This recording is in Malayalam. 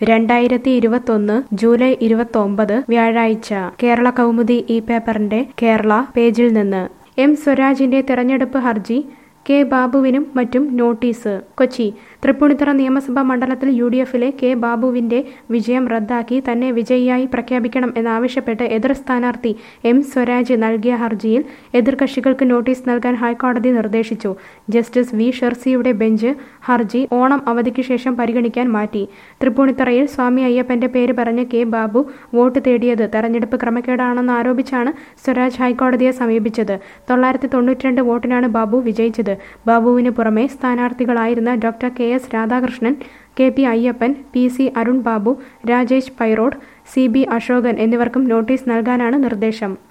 രണ്ടായിരത്തി ഇരുപത്തൊന്ന് ജൂലൈ ഇരുപത്തൊമ്പത് വ്യാഴാഴ്ച കേരള കൗമുദി ഈ പേപ്പറിന്റെ കേരള പേജിൽ നിന്ന് എം സ്വരാജിന്റെ തെരഞ്ഞെടുപ്പ് ഹർജി കെ ബാബുവിനും മറ്റും നോട്ടീസ് കൊച്ചി തൃപ്പൂണിത്തുറ നിയമസഭാ മണ്ഡലത്തിൽ യു ഡി എഫിലെ കെ ബാബുവിന്റെ വിജയം റദ്ദാക്കി തന്നെ വിജയിയായി പ്രഖ്യാപിക്കണം എന്നാവശ്യപ്പെട്ട് എതിർ സ്ഥാനാർത്ഥി എം സ്വരാജ് നൽകിയ ഹർജിയിൽ എതിർകക്ഷികൾക്ക് നോട്ടീസ് നൽകാൻ ഹൈക്കോടതി നിർദ്ദേശിച്ചു ജസ്റ്റിസ് വി ഷെർസിയുടെ ബെഞ്ച് ഹർജി ഓണം അവധിക്ക് ശേഷം പരിഗണിക്കാൻ മാറ്റി തൃപ്പൂണിത്തുറയിൽ സ്വാമി അയ്യപ്പന്റെ പേര് പറഞ്ഞ് കെ ബാബു വോട്ട് തേടിയത് തെരഞ്ഞെടുപ്പ് ക്രമക്കേടാണെന്ന് ആരോപിച്ചാണ് സ്വരാജ് ഹൈക്കോടതിയെ സമീപിച്ചത് തൊള്ളായിരത്തി തൊണ്ണൂറ്റിരണ്ട് വോട്ടിനാണ് ബാബു വിജയിച്ചത് ബാബുവിന് പുറമെ സ്ഥാനാർത്ഥികളായിരുന്ന doctor K S Radhakrishnan K P Ayyappan P C Arun Babu Rajesh Pairod C B Ashokan എന്നിവർക്കും നോട്ടീസ് നൽകാനാണ് നിർദ്ദേശം